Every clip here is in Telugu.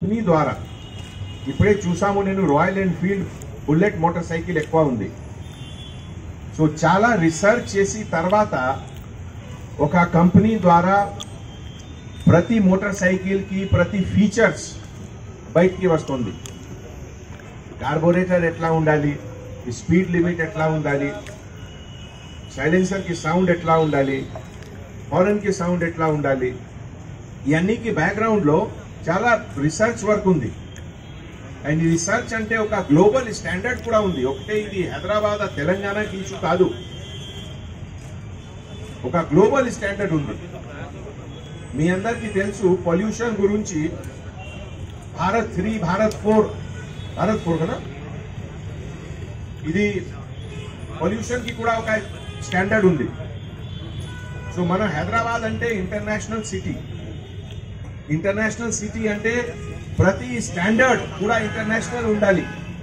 కంపెనీ ద్వారా ఇప్పుడే చూసాము నేను Royal Enfield Bullet motorcycle ఎక్కువ ఉంది సో చాలా రీసెర్చ్ చేసి తర్వాత ఒక కంపెనీ ద్వారా ప్రతి మోటార్ సైకిల్కి ప్రతి ఫీచర్స్ బయటికి వస్తుంది కార్బోరేటర్ ఎట్లా ఉండాలి స్పీడ్ లిమిట్ ఎట్లా ఉండాలి సైలెన్సర్కి సౌండ్ ఎట్లా ఉండాలి హార్న్కి సౌండ్ ఎట్లా ఉండాలి ఇవన్నీకి బ్యాక్గ్రౌండ్లో చాలా రీసెర్చ్ వర్క్ ఉంది అండ్ ఈ రీసెర్చ్ అంటే ఒక గ్లోబల్ స్టాండర్డ్ కూడా ఉంది ఒకటే ఇది హైదరాబాద్ తెలంగాణకి ఇష్యూ కాదు ఒక గ్లోబల్ స్టాండర్డ్ ఉంది మీ అందరికీ తెలుసు పొల్యూషన్ గురించి Bharat three Bharat four Bharat four కదా ఇది పొల్యూషన్ కి కూడా ఒక స్టాండర్డ్ ఉంది సో మన హైదరాబాద్ అంటే ఇంటర్నేషనల్ సిటీ ఇంటర్నేషనల్ సిటీ అంటే ప్రతి స్టాండర్డ్ కూడా ఇంటర్నేషనల్ ఉండాలి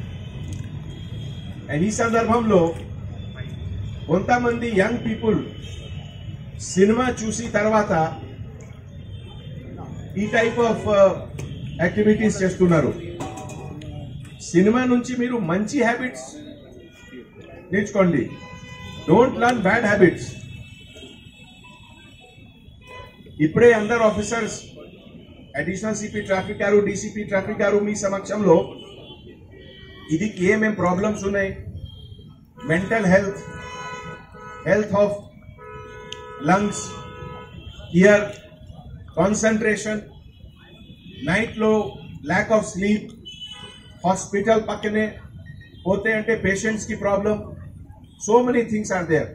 అండ్ ఈ సందర్భంలో కొంతమంది యంగ్ పీపుల్ సినిమా చూసి తర్వాత ఈ టైప్ ఆఫ్ యాక్టివిటీస్ చేస్తున్నారు సినిమా నుంచి మీరు మంచి హ్యాబిట్స్ నేర్చుకోండి డోంట్ లర్న్ బ్యాడ్ హ్యాబిట్స్ ఇప్పుడే అందరు ఆఫీసర్స్ అడిషనల్ సిపి ట్రాఫిక్ గారు డీసీపీ ట్రాఫిక్ గారు మీ సమక్షంలో ఇది ఏమేం ప్రాబ్లమ్స్ ఉన్నాయి mental health health of lungs ear concentration నైట్లో ల్యాక్ ఆఫ్ స్లీప్ హాస్పిటల్ పక్కనే పోతే అంటే పేషెంట్స్కి problem so many things are there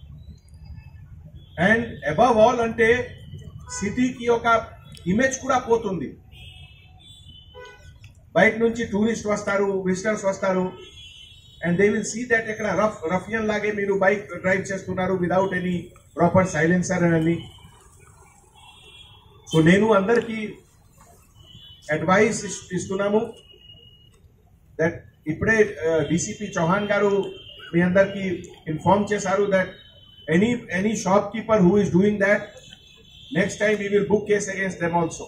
and above all అంటే సిటీకి ఒక ఇమేజ్ కూడా పోతుంది బయట నుంచి టూరిస్ట్ వస్తారు విజిటర్స్ వస్తారు and they will see that ఇక్కడ రఫ్ రఫియన్ లాగే మీరు బైక్ డ్రైవ్ చేస్తున్నారు విదౌట్ ఎనీ ప్రాపర్ సైలెన్సర్ అని సో నేను అందరికీ అడ్వైస్ ఇస్తున్నాము దట్ ఇప్పుడే డిసిపి చౌహాన్ గారు మీ అందరికి ఇన్ఫార్మ్ చేశారు that any any shopkeeper who is doing that next time we will book case against them also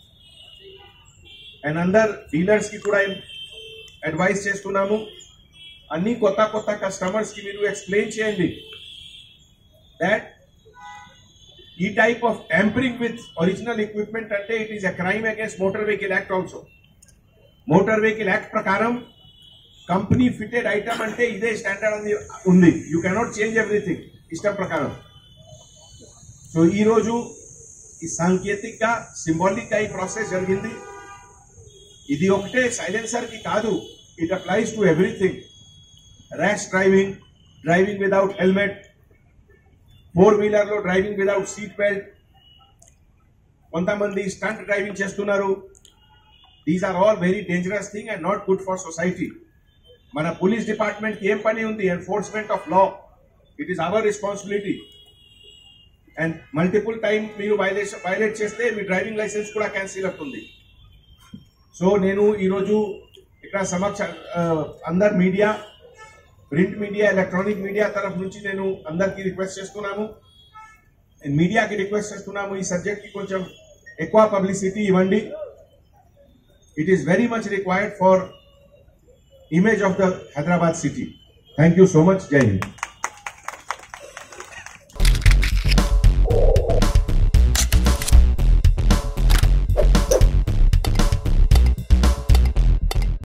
and అందరు డీలర్స్ కి కూడా అడ్వైస్ చేస్తున్నాము అన్ని కొత్త కొత్త కస్టమర్స్ కి మీరు ఎక్స్ప్లెయిన్ చేయండి దాట్ ఈ type of tampering with original equipment అంటే it is a crime against motor vehicle act also motor vehicle act ప్రకారం కంపెనీ ఫిటెడ్ ఐటమ్ అంటే ఇదే స్టాండర్డ్ అని ఉంది యూ కెనాట్ చేంజ్ ఎవ్రీథింగ్ ఇష్టం ప్రకారం సో ఈ రోజు ఈ సాంకేతిక సింబాలిక్ గా ఈ ప్రాసెస్ జరిగింది ఇది ఒకటే సైలెన్సర్ కి కాదు it applies to everything rash driving driving without helmet four wheeler లో డ్రైవింగ్ విదౌట్ సీట్ బెల్ట్ కొంతమంది స్టంట్ డ్రైవింగ్ చేస్తున్నారు these are all very dangerous thing and not good for society మన పోలీస్ డిపార్ట్మెంట్ ఏం పని ఉంది enforcement of law it is our responsibility and multiple time మీరు వైలేషన్ వైలేట్ చేస్తే మీ డ్రైవింగ్ లైసెన్స్ కూడా క్యాన్సిల్ అవుతుంది సో నేను ఈరోజు ఇక్కడ సమక్ష ఆ, అందరు media print media electronic media తరఫు నుంచి నేను అందరికీ రిక్వెస్ట్ చేస్తున్నాము మీడియాకి రిక్వెస్ట్ చేస్తున్నాము ఈ సబ్జెక్ట్ కి కొంచెం ఎక్కువ పబ్లిసిటీ ఇవ్వండి it is very much required for image of the Hyderabad city. Thank you so much. Jai Hind.